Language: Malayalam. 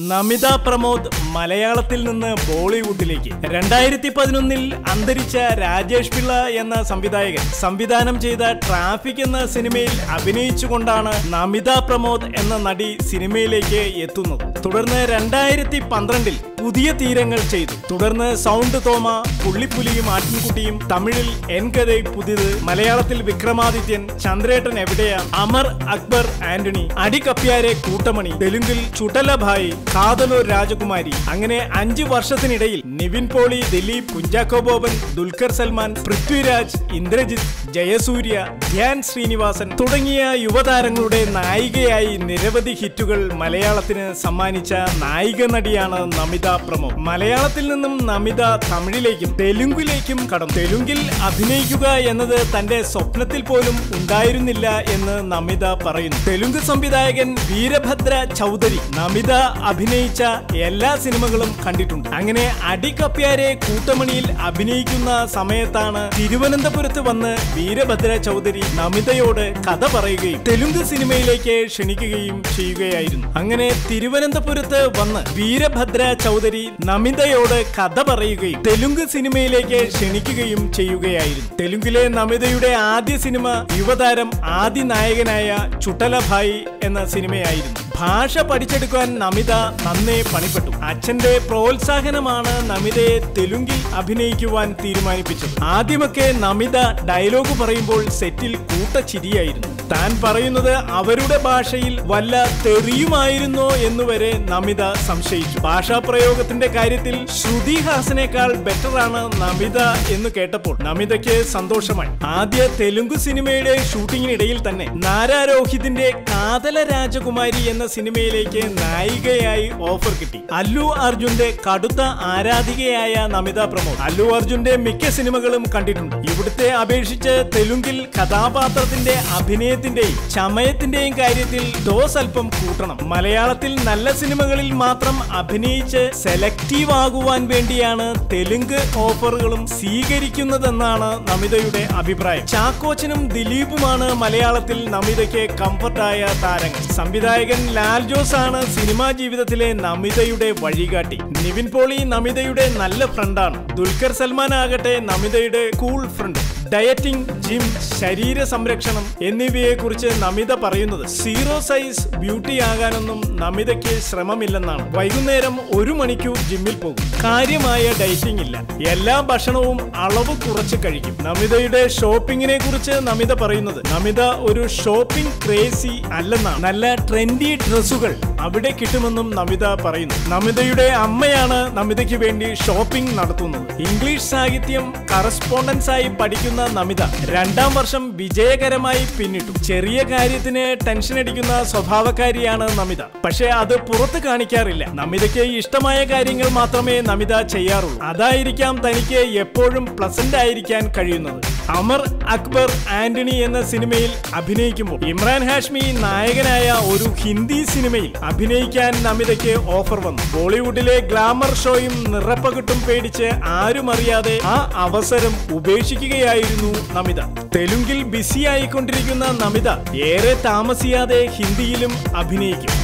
നമിത പ്രമോദ് മലയാളത്തിൽ നിന്ന് ബോളിവുഡിലേക്ക് രണ്ടായിരത്തി പതിനൊന്നിൽ അന്തരിച്ച രാജേഷ് പിള്ള എന്ന സംവിധായകൻ സംവിധാനം ചെയ്ത ട്രാഫിക് എന്ന സിനിമയിൽ അഭിനയിച്ചുകൊണ്ടാണ് നമിത പ്രമോദ് എന്ന നടി സിനിമയിലേക്ക് എത്തുന്നത് തുടർന്ന് രണ്ടായിരത്തി പന്ത്രണ്ടിൽ പുതിയ തീരങ്ങൾ ചെയ്തു തുടർന്ന് സൗണ്ട് തോമ പുള്ളിപ്പുലിയും ആട്ടിൻകുട്ടിയും തമിഴിൽ എൻ കഥൈ പുതിയത് മലയാളത്തിൽ വിക്രമാദിത്യൻ ചന്ദ്രേട്ടൻ എവിടെയാ അമർ അക്ബർ ആന്റണി അടികപ്പ്യാരെ കൂട്ടമണി തെലുങ്കിൽ ചുട്ടലഭായി കാതലൂർ രാജകുമാരി അങ്ങനെ അഞ്ചു വർഷത്തിനിടയിൽ നിവിൻ പോളി ദിലീപ് കുഞ്ചാക്കോ ബോബൻ ദുൽഖർ സൽമാൻ പൃഥ്വിരാജ് ഇന്ദ്രജിത്ത് ജയസൂര്യ ധ്യാൻ ശ്രീനിവാസൻ തുടങ്ങിയ യുവതാരങ്ങളുടെ നായികയായി നിരവധി ഹിറ്റുകൾ മലയാളത്തിന് സമ്മാനിച്ച നായിക നടിയാണ് നമിത പ്രമോദ് മലയാളത്തിൽ നിന്നും നമിത തമിഴിലേക്കും തെലുങ്കിലേക്കും കടന്നു തെലുങ്കിൽ അഭിനയിക്കുക എന്നത് തന്റെ സ്വപ്നത്തിൽ പോലും ഉണ്ടായിരുന്നില്ല എന്ന് നമിത പറയുന്നു തെലുങ്ക് സംവിധായകൻ വീരഭദ്ര ചൗധരി നമിത അഭിനയിച്ച എല്ലാ സിനിമകളും കണ്ടിട്ടുണ്ട് അങ്ങനെ അടികപ്പ്യാരെ കൂട്ടമണിയിൽ അഭിനയിക്കുന്ന സമയത്താണ് തിരുവനന്തപുരത്ത് വന്ന് വീരഭദ്ര ചൗധരി നമിതയോട് കഥ പറയുകയും തെലുങ്ക് സിനിമയിലേക്ക് ക്ഷണിക്കുകയും ചെയ്യുകയായിരുന്നു അങ്ങനെ തിരുവനന്തപുരത്ത് വന്ന് വീരഭദ്ര ചൗധരി നമിതയോട് കഥ പറയുകയും തെലുങ്ക് സിനിമയിലേക്ക് ക്ഷണിക്കുകയും ചെയ്യുകയായിരുന്നു തെലുങ്കിലെ നമിതയുടെ ആദ്യ സിനിമ യുവതാരം ആദ്യ നായകനായ ചുട്ടലഭായി എന്ന സിനിമയായിരുന്നു ഭാഷ പഠിച്ചെടുക്കാൻ നമിത നന്നേ പണിപ്പെട്ടു അച്ഛന്റെ പ്രോത്സാഹനമാണ് നമിതയെ തെലുങ്കിൽ അഭിനയിക്കുവാൻ തീരുമാനിപ്പിച്ചത് ആദ്യമൊക്കെ നമിത ഡയലോഗ് പറയുമ്പോൾ സെറ്റിൽ കൂട്ടച്ചിരിയായിരുന്നു താൻ പറയുന്നത് അവരുടെ ഭാഷയിൽ വല്ല തെറിയുമായിരുന്നോ എന്നുവരെ നമിത സംശയിച്ചു ഭാഷാ പ്രയോഗത്തിന്റെ കാര്യത്തിൽ ശ്രുതി ഹാസനേക്കാൾ ബെറ്ററാണ് നമിത എന്ന് കേട്ടപ്പോൾ നമിതയ്ക്ക് സന്തോഷമായി ആദ്യ തെലുങ്ക് സിനിമയുടെ ഷൂട്ടിങ്ങിനിടയിൽ തന്നെ നാരാരോഹിതിന്റെ കാതല രാജകുമാരി എന്ന സിനിമയിലേക്ക് നായികയായി ഓഫർ കിട്ടി അല്ലു അർജുന്റെ കടുത്ത ആരാധികയായ നമിത പ്രമോദ് അല്ലു അർജുന്റെ മിക്ക സിനിമകളും കണ്ടിട്ടുണ്ട് ഇവിടുത്തെ അപേക്ഷിച്ച് തെലുങ്കിൽ കഥാപാത്രത്തിന്റെ അഭിനയത്തിന്റെയും ചമയത്തിന്റെയും കാര്യത്തിൽ ഡോസ് അല്പം കൂട്ടണം മലയാളത്തിൽ നല്ല സിനിമകളിൽ മാത്രം അഭിനയിച്ച് സെലക്റ്റീവ് ആകുവാൻ വേണ്ടിയാണ് തെലുങ്ക് ഓഫറുകളും സ്വീകരിക്കുന്നതെന്നാണ് നമിതയുടെ അഭിപ്രായം ചാക്കോച്ചനും ദിലീപുമാണ് മലയാളത്തിൽ നമിതയ്ക്ക് കംഫർട്ടായ താരങ്ങൾ സംവിധായകൻ ലാൽ ജോസ് ആണ് സിനിമാ ജീവിതത്തിലെ നമിതയുടെ വഴികാട്ടി നിവിൻ പോളി നമിതയുടെ നല്ല ഫ്രണ്ടാണ് ദുൽഖർ സൽമാൻ ആകട്ടെ നമിതയുടെ കൂൾ ഫ്രണ്ട് ഡയറ്റിംഗ് ജിം ശരീര സംരക്ഷണം എന്നിവയെ കുറിച്ച് നമിത പറയുന്നത് സീറോ സൈസ് ബ്യൂട്ടി ആകാനൊന്നും നമിതയ്ക്ക് ശ്രമമില്ലെന്നാണ് വൈകുന്നേരം ഒരു മണിക്കൂർ ജിമ്മിൽ പോകും കാര്യമായ ഡയറ്റിംഗ് ഇല്ല എല്ലാ ഭക്ഷണവും അളവ് കുറച്ച് കഴിക്കും നമിതയുടെ ഷോപ്പിങ്ങിനെ കുറിച്ച് നമിത പറയുന്നത് നമിത ഒരു ഷോപ്പിംഗ് ക്രേസി അല്ലെന്നാണ് നല്ല ട്രെൻഡി ഡ്രസ്സുകൾ അവിടെ കിട്ടുമെന്നും നമിത പറയുന്നു നമിതയുടെ അമ്മയാണ് നമിതയ്ക്ക് വേണ്ടി ഷോപ്പിംഗ് നടത്തുന്നത് ഇംഗ്ലീഷ് സാഹിത്യം കറസ്പോണ്ടൻസ് ആയി പഠിക്കുന്ന നമിത രണ്ടാം വർഷം വിജയകരമായി പിന്നിട്ടു ചെറിയ കാര്യത്തിന് ടെൻഷൻ അടിക്കുന്ന സ്വഭാവക്കാരിയാണ് നമിത പക്ഷേ അത് പുറത്ത് കാണിക്കാറില്ല നമിതയ്ക്ക് ഇഷ്ടമായ കാര്യങ്ങൾ മാത്രമേ നമിത ചെയ്യാറുള്ളൂ അതായിരിക്കാം തനിക്ക് എപ്പോഴും പ്ലസന്റ് ആയിരിക്കാൻ കഴിയുന്നത് അമർ അക്ബർ ആന്റണി എന്ന സിനിമയിൽ അഭിനയിക്കുമ്പോൾ ഇമ്രാൻ ഹാഷ്മി നായകനായ ഒരു ഹിന്ദി സിനിമയിൽ അഭിനയിക്കാൻ നമിതയ്ക്ക് ഓഫർ വന്നു ബോളിവുഡിലെ ഗ്ലാമർ ഷോയും നിറപ്പകിട്ടും പേടിച്ച് ആരും അറിയാതെ ആ അവസരം ഉപേക്ഷിക്കുകയായിരുന്നു നമിത തെലുങ്കിൽ ബിസി ആയിക്കൊണ്ടിരിക്കുന്ന നമിത ഏറെ താമസിയാതെ ഹിന്ദിയിലും അഭിനയിക്കും